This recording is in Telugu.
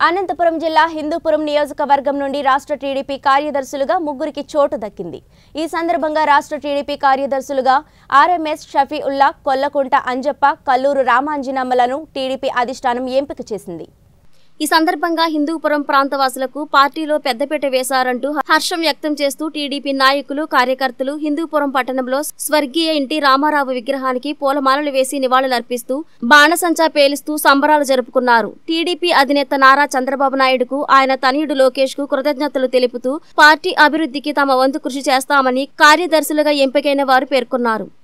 అనంతపురం జిల్లా హిందూపురం నియోజకవర్గం నుండి రాష్ట్ర టీడీపీ కార్యదర్శులుగా ముగ్గురికి చోటు దక్కింది ఈ సందర్భంగా రాష్ట్ర టీడీపీ కార్యదర్శులుగా ఆర్ఎంఎస్ షఫీఉల్లా కొల్లకుంట అంజప్ప కల్లూరు రామాంజనమ్మలను టీడీపీ అధిష్టానం ఎంపిక చేసింది ఈ సందర్భంగా హిందూపురం ప్రాంతవాసులకు పార్టీలో పెద్దపీట వేశారంటూ హర్షం వ్యక్తం చేస్తూ టీడీపీ నాయకులు కార్యకర్తలు హిందూపురం పట్టణంలో స్వర్గీయ ఎన్టీ రామారావు విగ్రహానికి పూలమాలలు వేసి నివాళులర్పిస్తూ బాణసంచా పేలుస్తూ సంబరాలు జరుపుకున్నారు టీడీపీ అధినేత నారా చంద్రబాబు నాయుడుకు ఆయన తనయుడు లోకేష్ కు కృతజ్ఞతలు తెలుపుతూ పార్టీ అభివృద్ధికి తమ వంతు కృషి చేస్తామని కార్యదర్శులుగా ఎంపికైన వారు పేర్కొన్నారు